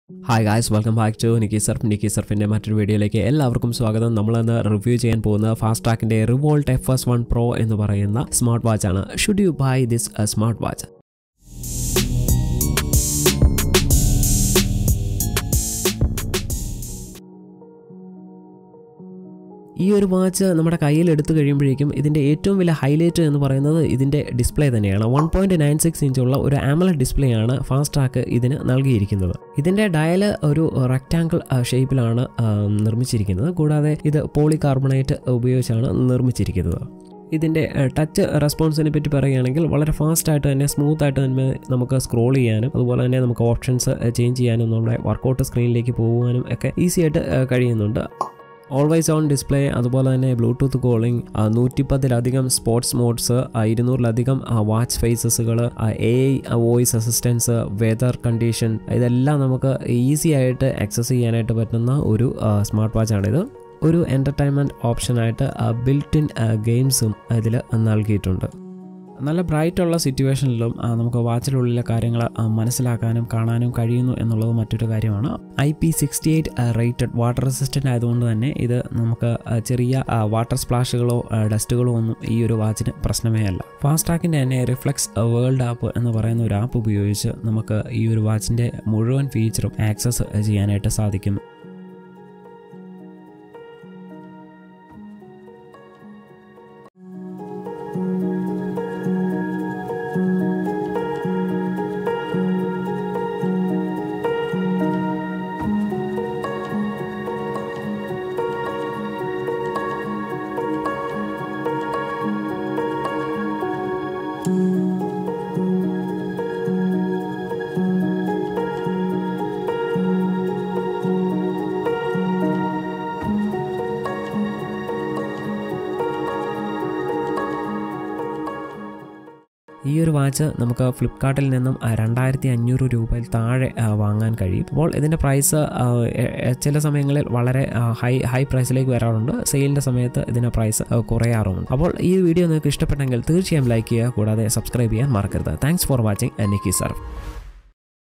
hi guys welcome back to Nikki Surf Nikki സർഫിൻ്റെ മറ്റൊരു വീഡിയോയിലേക്ക് എല്ലാവർക്കും സ്വാഗതം നമ്മളിന്ന് റിവ്യൂ ചെയ്യാൻ പോകുന്ന ഫാസ്റ്റ് ട്രാക്കിൻ്റെ Revolt F S one pro എന്ന് പറയുന്ന സ്മാർട്ട് വാച്ചാണ് should you buy this smart watch ഈ ഒരു വാച്ച് നമ്മുടെ കയ്യിൽ എടുത്തു കഴിയുമ്പോഴേക്കും ഇതിൻ്റെ ഏറ്റവും വലിയ ഹൈലൈറ്റ് എന്ന് പറയുന്നത് ഇതിൻ്റെ ഡിസ്പ്ലേ തന്നെയാണ് വൺ പോയിൻറ്റ് നയൻ സിക്സ് ഇഞ്ചുള്ള ഒരു ആമലഡ് ഡിസ്പ്ലേ ആണ് ഫാസ്റ്റ് ട്രാക്ക് ഇതിന് നൽകിയിരിക്കുന്നത് ഇതിൻ്റെ ഡയൽ ഒരു റെക്റ്റാങ്കിൾ ഷേപ്പിലാണ് നിർമ്മിച്ചിരിക്കുന്നത് കൂടാതെ ഇത് പോളികാർബണേറ്റ് ഉപയോഗിച്ചാണ് നിർമ്മിച്ചിരിക്കുന്നത് ഇതിൻ്റെ ടച്ച് റെസ്പോൺസിനെ പറ്റി പറയുകയാണെങ്കിൽ വളരെ ഫാസ്റ്റ് ആയിട്ട് തന്നെ സ്മൂത്ത് ആയിട്ട് തന്നെ നമുക്ക് സ്ക്രോൾ ചെയ്യാനും അതുപോലെ തന്നെ നമുക്ക് ഓപ്ഷൻസ് ചേഞ്ച് ചെയ്യാനും നമ്മുടെ വർക്കൗട്ട് സ്ക്രീനിലേക്ക് പോകുവാനും ഒക്കെ ഈസി ആയിട്ട് കഴിയുന്നുണ്ട് ഓൾവേസ് ഓൺ ഡിസ്പ്ലേ അതുപോലെ തന്നെ ബ്ലൂടൂത്ത് കോളിംഗ് നൂറ്റിപ്പത്തിലധികം സ്പോർട്സ് മോഡ്സ് ഇരുന്നൂറിലധികം വാച്ച് ഫേസസുകൾ A I voice assistance weather condition ഇതെല്ലാം നമുക്ക് ഈസി ആയിട്ട് ആക്സസ് ചെയ്യാനായിട്ട് പറ്റുന്ന ഒരു സ്മാർട്ട് വാച്ചാണിത് ഒരു എൻ്റർടൈൻമെൻറ്റ് ഓപ്ഷനായിട്ട് ബിൽറ്റ് ഇൻ ഗെയിംസും ഇതിൽ നൽകിയിട്ടുണ്ട് നല്ല ബ്രൈറ്റ് ഉള്ള സിറ്റുവേഷനിലും നമുക്ക് വാച്ചിലുള്ളിലെ കാര്യങ്ങൾ മനസ്സിലാക്കാനും കാണാനും കഴിയുന്നു എന്നുള്ളത് മറ്റൊരു കാര്യമാണ് I P sixty eight rated water resistant ആയതുകൊണ്ട് തന്നെ ഇത് നമുക്ക് ചെറിയ വാട്ടർ സ്പ്ലാഷുകളോ ഡസ്റ്റുകളോ ഒന്നും ഈ ഒരു വാച്ചിന് പ്രശ്നമേ അല്ല ഫാസ്റ്റ് ട്രാക്കിൻ്റെ തന്നെ റിഫ്ലെക്സ് വേൾഡ് ആപ്പ് എന്ന് പറയുന്ന ഒരു ആപ്പ് ഉപയോഗിച്ച് നമുക്ക് ഈ ഒരു വാച്ചിൻ്റെ മുഴുവൻ ഫീച്ചറും ആക്സസ് ചെയ്യാനായിട്ട് സാധിക്കും ഈ ഒരു വാച്ച് നമുക്ക് ഫ്ലിപ്കാർട്ടിൽ നിന്നും രണ്ടായിരത്തി അഞ്ഞൂറ് രൂപയിൽ താഴെ വാങ്ങാൻ കഴിയും അപ്പോൾ ഇതിൻ്റെ പ്രൈസ് ചില സമയങ്ങളിൽ വളരെ ഹൈ ഹൈ പ്രൈസിലേക്ക് വരാറുണ്ട് സെയിലിൻ്റെ സമയത്ത് ഇതിൻ്റെ പ്രൈസ് കുറയാറുമുണ്ട് അപ്പോൾ ഈ വീഡിയോ നിങ്ങൾക്ക് ഇഷ്ടപ്പെട്ടെങ്കിൽ തീർച്ചയായും ലൈക്ക് ചെയ്യുക കൂടാതെ സബ്സ്ക്രൈബ് ചെയ്യാൻ മറക്കരുത് thanks for watching Nikki surf